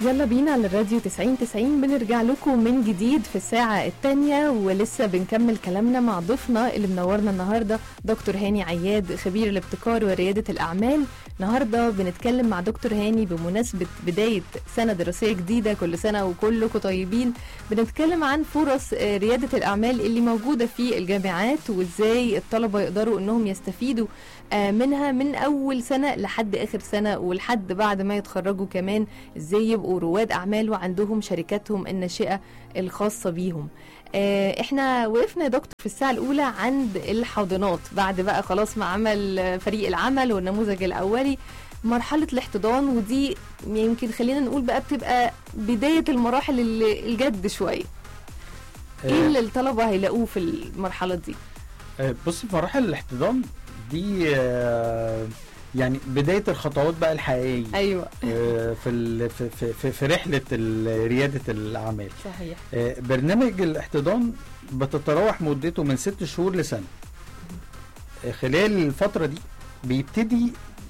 يلا بينا على الراديو 90 90 بنرجع لكم من جديد في الساعة الثانية ولسه بنكمل كلامنا مع ضيفنا اللي منورنا النهاردة دكتور هاني عياد خبير الابتكار وريادة الأعمال النهاردة بنتكلم مع دكتور هاني بمناسبة بداية سنة دراسية جديدة كل سنة وكلكم طيبين بنتكلم عن فرص آه، ريادة الأعمال اللي موجودة في الجامعات وإزاي الطلبة يقدروا إنهم يستفيدوا آه، منها من أول سنة لحد آخر سنة ولحد بعد ما يتخرجوا كمان إزاي يبقوا رواد أعمال وعندهم شركاتهم الناشئة الخاصة بيهم آه، احنا وقفنا يا دكتور في الساعة الأولى عند الحاضنات بعد بقى خلاص ما عمل آه، فريق العمل والنموذج الأولي مرحلة الاحتضان ودي يمكن خلينا نقول بقى بتبقى بداية المراحل اللي- الجد شوية ايه اللي الطلبة هيلاقوه في المرحلة دي آه، بصي في مراحل الاحتضان دي آه، يعني بدايه الخطوات بقى الحقيقيه ايوه آه، في ال- في في- في في رحله ال- رياده الاعمال صحيح آه، برنامج الاحتضان بتتراوح مدته من ست شهور لسنه آه، خلال الفتره دي بيبتدي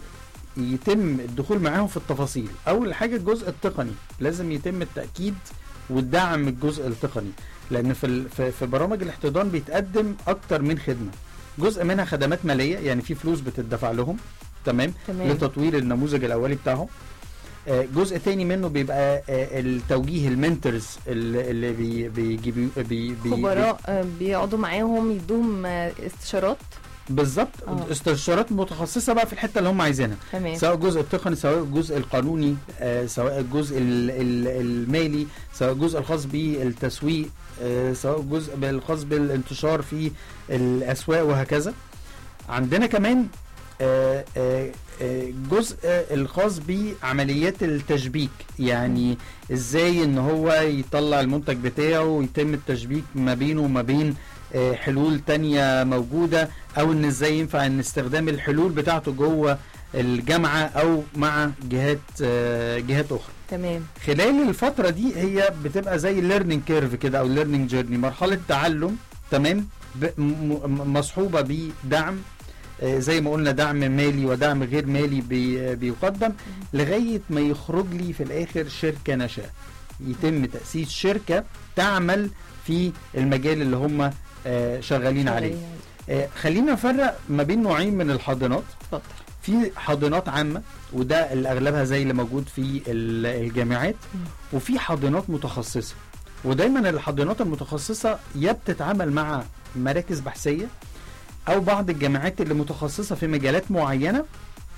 يتم الدخول معاهم في التفاصيل اول حاجه الجزء التقني لازم يتم التاكيد والدعم الجزء التقني لان في ال- في في برامج الاحتضان بيتقدم اكتر من خدمه جزء منها خدمات ماليه يعني في فلوس بتدفع لهم تمام تمام لتطوير النموذج الاولي بتاعهم آه، جزء تاني منه بيبقى آه، التوجيه المنتورز اللي اللي بي بيجيبوا بي بي خبراء آه، بيقعدوا معاهم يدوهم آه، استشارات بالظبط آه. استشارات متخصصه بقى في الحته اللي هم عايزينها تمام سواء الجزء التقني سواء الجزء القانوني آه، سواء الجزء ال- ال- المالي سواء الجزء الخاص بالتسويق آه، سواء الجزء الخاص بالانتشار في الاسواق وهكذا عندنا كمان آه، آه، آه، جزء الخاص بعمليات التشبيك يعني ازاي ان هو يطلع المنتج بتاعه ويتم التشبيك ما بينه وما بين آه، حلول تانية موجودة او ان ازاي ينفع ان استخدام الحلول بتاعته جوه الجامعة او مع جهات آه، جهات اخرى تمام خلال الفترة دي هي بتبقى زي الليرنينج كيرف كده او الليرنينج جيرني مرحلة تعلم تمام ب- م- م- مصحوبة بدعم آه، زي ما قلنا دعم مالي ودعم غير مالي بي- بيقدم لغاية ما يخرج لي في الآخر شركة نشاء يتم تأسيس شركة تعمل في المجال اللي هم آه، شغالين عليه آه، خلينا نفرق ما بين نوعين من الحاضنات اتفضل في حاضنات عامة وده اللي أغلبها زي اللي موجود في ال- الجامعات مم. وفي حاضنات متخصصة ودايما الحاضنات المتخصصة يا بتتعامل مع مراكز بحثية أو بعض الجامعات اللي متخصصة في مجالات معينة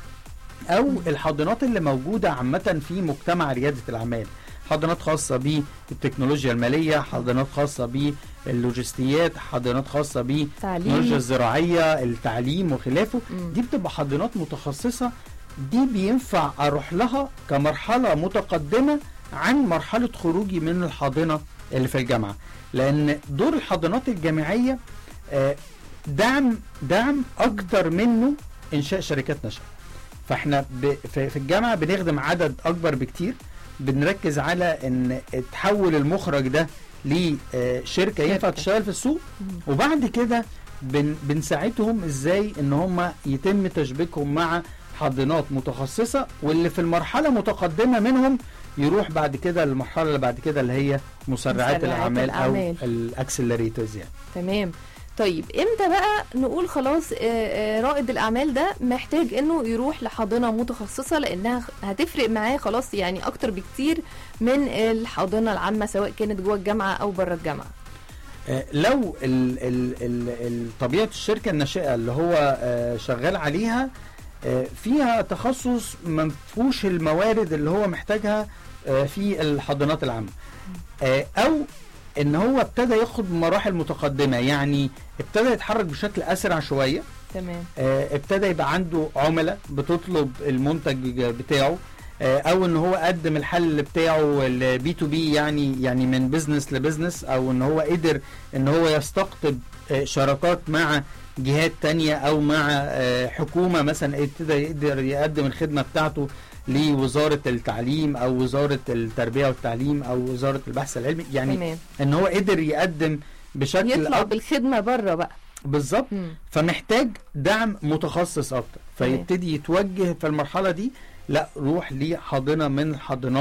أو مم. الحاضنات اللي موجودة عامة في مجتمع ريادة الأعمال حاضنات خاصة بالتكنولوجيا المالية حاضنات خاصة باللوجستيات حاضنات خاصة بالتكنولوجيا تعليم الزراعية التعليم وخلافه مم. دي بتبقى حاضنات متخصصة دي بينفع أروح لها كمرحلة متقدمة عن مرحلة خروجي من الحاضنة اللي في الجامعة لأن دور الحاضنات الجامعية آه، دعم دعم أكتر منه إنشاء شركات نشأة فاحنا ب- في في الجامعة بنخدم عدد أكبر بكتير بنركز على ان تحول المخرج ده لشركه ينفع شركة. تشتغل في السوق مم. وبعد كده بن بنساعدهم ازاي ان هم يتم تشبيكهم مع حاضنات متخصصه واللي في المرحله متقدمه منهم يروح بعد كده للمرحله اللي بعد كده اللي هي مسرعات مسرعات الاعمال الأعمال. او الاكسلريتورز يعني تمام طيب امتى بقى نقول خلاص آه، آه، رائد الاعمال ده محتاج انه يروح لحاضنه متخصصه لانها هتفرق معاه خلاص يعني اكتر بكتير من الحاضنه العامه سواء كانت جوه الجامعه او بره الجامعه آه، لو ال ال ال ال طبيعه الشركه الناشئه اللي هو آه، شغال عليها آه، فيها تخصص ما فيهوش الموارد اللي هو محتاجها آه، في الحاضنات العامه آه، او ان هو ابتدى ياخد مراحل متقدمه يعني ابتدى يتحرك بشكل اسرع شويه تمام آه، ابتدى يبقى عنده عملاء بتطلب المنتج بتاعه آه، او ان هو قدم الحل بتاعه البي تو بي يعني يعني من بزنس لبزنس او ان هو قدر ان هو يستقطب آه، شراكات مع جهات تانية او مع آه، حكومة مثلا ابتدى يقدر يقدم الخدمة بتاعته لوزارة التعليم او وزارة التربية والتعليم او وزارة البحث العلمي يعني تمام ان هو قدر يقدم بشكل يطلع أك- بالخدمه بره بقى بالظبط مم. فمحتاج دعم متخصص اكتر تمام. فيبتدي يتوجه في المرحله دي لا روح لحاضنه من الحاضنات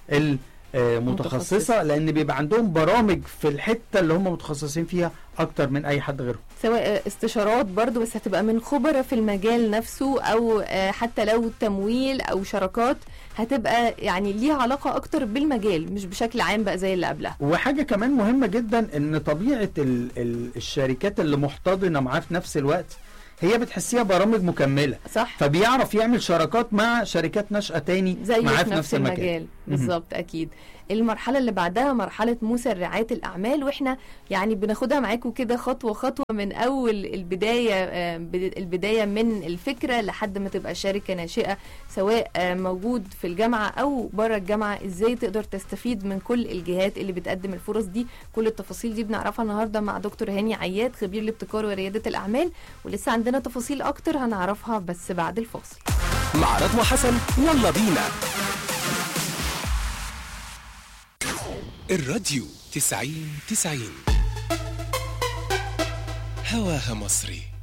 المتخصصه لان بيبقى عندهم برامج في الحته اللي هم متخصصين فيها اكتر من اي حد غيرهم سواء استشارات برضو بس هتبقى من خبراء في المجال نفسه او آه، حتى لو تمويل او شراكات هتبقى يعني ليها علاقة اكتر بالمجال مش بشكل عام بقى زي اللي قبلها وحاجه كمان مهمه جدا ان طبيعه ال ال الشركات اللي محتضنه معاه في نفس الوقت هي بتحسيها برامج مكمله صح فبيعرف يعمل شراكات مع شركات ناشئه تاني زي معاه في نفس المجال بالظبط اكيد المرحله اللي بعدها مرحله مسرعات الاعمال واحنا يعني بناخدها معاكم كده خطوه خطوه من اول البدايه آه، بد- البدايه من الفكره لحد ما تبقى شركه ناشئه سواء آه، موجود في الجامعه او بره الجامعه ازاي تقدر تستفيد من كل الجهات اللي بتقدم الفرص دي كل التفاصيل دي بنعرفها النهارده مع دكتور هاني عياد خبير الابتكار ورياده الاعمال ولسه عندنا تفاصيل اكتر هنعرفها بس بعد الفاصل مع رضوى حسن يلا بينا الراديو تسعين تسعين هواها مصري